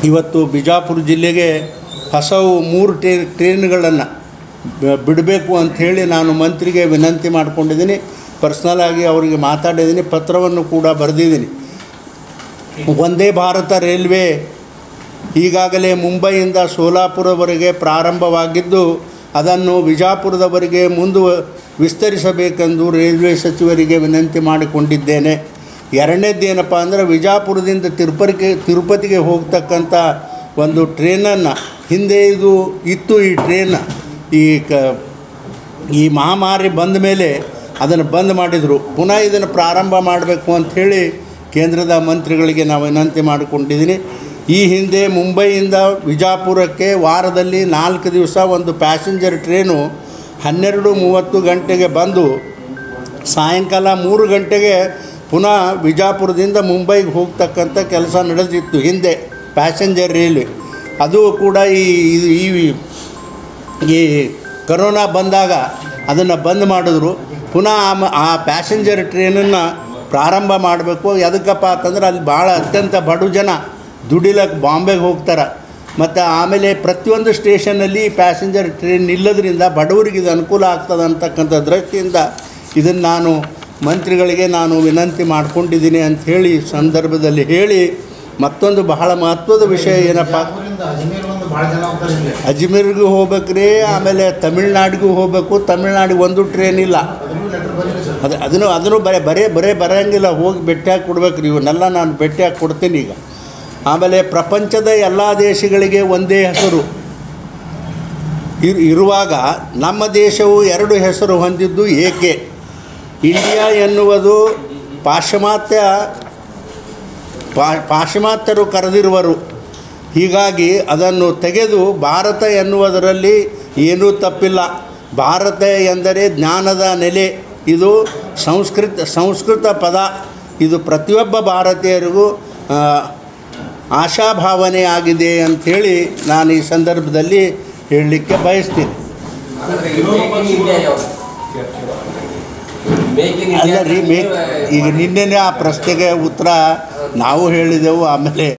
ಇವತ್ತು ಬಿಜಾಪುರ ಜಿಲ್ಲೆಗೆ ಹೊಸವು ಮೂರು ಟ್ರೇ ಟ್ರೈನ್ಗಳನ್ನು ಬಿಡಬೇಕು ಅಂಥೇಳಿ ನಾನು ಮಂತ್ರಿಗೆ ವಿನಂತಿ ಮಾಡ್ಕೊಂಡಿದ್ದೀನಿ ಪರ್ಸ್ನಲ್ ಆಗಿ ಅವರಿಗೆ ಮಾತಾಡಿದ್ದೀನಿ ಪತ್ರವನ್ನು ಕೂಡ ಬರೆದಿದ್ದೀನಿ ಒಂದೇ ಭಾರತ ರೈಲ್ವೆ ಈಗಾಗಲೇ ಮುಂಬೈಯಿಂದ ಸೋಲಾಪುರವರೆಗೆ ಪ್ರಾರಂಭವಾಗಿದ್ದು ಅದನ್ನು ವಿಜಾಪುರದವರೆಗೆ ಮುಂದು ವಿಸ್ತರಿಸಬೇಕೆಂದು ರೈಲ್ವೆ ಸಚಿವರಿಗೆ ವಿನಂತಿ ಮಾಡಿಕೊಂಡಿದ್ದೇನೆ ಎರಡನೇದ್ದೇನಪ್ಪ ಅಂದರೆ ವಿಜಾಪುರದಿಂದ ತಿರುಪತಿಗೆ ತಿರುಪತಿಗೆ ಹೋಗ್ತಕ್ಕಂಥ ಒಂದು ಟ್ರೇನನ್ನು ಹಿಂದೆ ಇದು ಇತ್ತು ಈ ಟ್ರೇನ್ ಈ ಕ ಈ ಮಹಾಮಾರಿ ಬಂದ ಮೇಲೆ ಅದನ್ನು ಬಂದ್ ಮಾಡಿದರು ಪುನಃ ಇದನ್ನು ಪ್ರಾರಂಭ ಮಾಡಬೇಕು ಅಂಥೇಳಿ ಕೇಂದ್ರದ ಮಂತ್ರಿಗಳಿಗೆ ನಾವು ವಿನಂತಿ ಮಾಡಿಕೊಂಡಿದ್ದೀನಿ ಈ ಹಿಂದೆ ಮುಂಬೈಯಿಂದ ವಿಜಾಪುರಕ್ಕೆ ವಾರದಲ್ಲಿ ನಾಲ್ಕು ದಿವಸ ಒಂದು ಪ್ಯಾಸೆಂಜರ್ ಟ್ರೇನು ಹನ್ನೆರಡು ಮೂವತ್ತು ಗಂಟೆಗೆ ಬಂದು ಸಾಯಂಕಾಲ ಮೂರು ಗಂಟೆಗೆ ಪುನಃ ವಿಜಾಪುರದಿಂದ ಮುಂಬೈಗೆ ಹೋಗ್ತಕ್ಕಂಥ ಕೆಲಸ ನಡೆದಿತ್ತು ಹಿಂದೆ ಪ್ಯಾಸೆಂಜರ್ ರೈಲ್ವೆ ಅದು ಕೂಡ ಈ ಈ- ಈ ಈ ಕರೋನಾ ಬಂದಾಗ ಅದನ್ನು ಬಂದ್ ಮಾಡಿದ್ರು ಪುನಃ ಆ ಮ- ಆ ಪ್ಯಾಸೆಂಜರ್ ಟ್ರೇನನ್ನು ಪ್ರಾರಂಭ ಮಾಡಬೇಕು ಎದಕ್ಕಪ್ಪ ಅಂತಂದ್ರೆ ಅಲ್ಲಿ ಭಾಳ ಅತ್ಯಂತ ಬಡು ಜನ ದುಡಿಲಕ್ಕೆ ಬಾಂಬೆಗೆ ಹೋಗ್ತಾರೆ ಮತ್ತು ಆಮೇಲೆ ಪ್ರತಿಯೊಂದು ಸ್ಟೇಷನ್ನಲ್ಲಿ ಪ್ಯಾಸೆಂಜರ್ ಟ್ರೈನ್ ನಿಲ್ಲೋದ್ರಿಂದ ಬಡವರಿಗೆ ಇದು ಅನುಕೂಲ ಆಗ್ತದೆ ಅಂತಕ್ಕಂಥ ದೃಷ್ಟಿಯಿಂದ ಇದನ್ನು ನಾನು ಮಂತ್ರಿಗಳಿಗೆ ನಾನು ವಿನಂತಿ ಮಾಡ್ಕೊಂಡಿದ್ದೀನಿ ಅಂಥೇಳಿ ಈ ಸಂದರ್ಭದಲ್ಲಿ ಹೇಳಿ ಮತ್ತೊಂದು ಬಹಳ ಮಹತ್ವದ ವಿಷಯ ಏನಪ್ಪ ಬಿಜಾಪುರಿಂದ ಅಜ್ಮೀರ್ ಒಂದು ಭಾಳ ಜನ ಹೋಗ್ತಾರೆ ಇಲ್ಲಿ ಅಜ್ಮೀರ್ಗೂ ಹೋಗ್ಬೇಕ್ರಿ ಆಮೇಲೆ ತಮಿಳ್ನಾಡಿಗೂ ಹೋಗಬೇಕು ತಮಿಳ್ನಾಡಿಗೆ ಒಂದು ಟ್ರೈನ್ ಇಲ್ಲ ಅದ್ರೂ ಲೆಟರ್ ಬಂದಿದೆ ಸರ್ ಅದು ಅದನ್ನು ಅದನ್ನು ಬರೇ ಬರೇ ಬರೇ ಬರೋಂಗಿಲ್ಲ ಹೋಗಿ ಭೇಟಿಯಾಗಿ ಕೊಡ್ಬೇಕ್ರಿ ಇವನ್ನೆಲ್ಲ ನಾನು ಭೇಟಿಯಾಗಿ ಕೊಡ್ತೀನಿ ಈಗ ಆಮೇಲೆ ಪ್ರಪಂಚದ ಎಲ್ಲ ದೇಶಗಳಿಗೆ ಒಂದೇ ಹೆಸರು ಇರ್ ಇರುವಾಗ ನಮ್ಮ ದೇಶವು ಎರಡು ಹೆಸರು ಹೊಂದಿದ್ದು ಏಕೆ ಇಂಡಿಯಾ ಎನ್ನುವುದು ಪಾಶ್ಚಿಮಾತ್ಯ ಪಾ ಪಾಶ್ಚಿಮಾತ್ಯರು ಕರೆದಿರುವರು ಹೀಗಾಗಿ ಅದನ್ನು ತೆಗೆದು ಭಾರತ ಎನ್ನುವುದರಲ್ಲಿ ಏನೂ ತಪ್ಪಿಲ್ಲ ಭಾರತ ಎಂದರೆ ಜ್ಞಾನದ ನೆಲೆ ಇದು ಸಂಸ್ಕೃತ ಸಂಸ್ಕೃತ ಪದ ಇದು ಪ್ರತಿಯೊಬ್ಬ ಭಾರತೀಯರಿಗೂ ಆ, ಆಶಾಭಾವನೆ ಆಗಿದೆ ಅಂಥೇಳಿ ನಾನು ಈ ಸಂದರ್ಭದಲ್ಲಿ ಹೇಳಲಿಕ್ಕೆ ಬಯಸ್ತೀನಿ ಅಂದ್ರೆ ಈ ಮೇಕ್ ಇನ್ ಇಂಡಿಯಾ ಯಾವ್ದು ಮೇಕ್ ಇನ್ ಅಲ್ಲ ಇಂಡಿಯಾ ರೀ ಮೇ ಈಗ ನಿನ್ನೆನೇ ಆ ಪ್ರಶ್ನೆಗೆ ಉತ್ತರ ನಾವು ಹೇಳಿದೆವು ಆಮೇಲೆ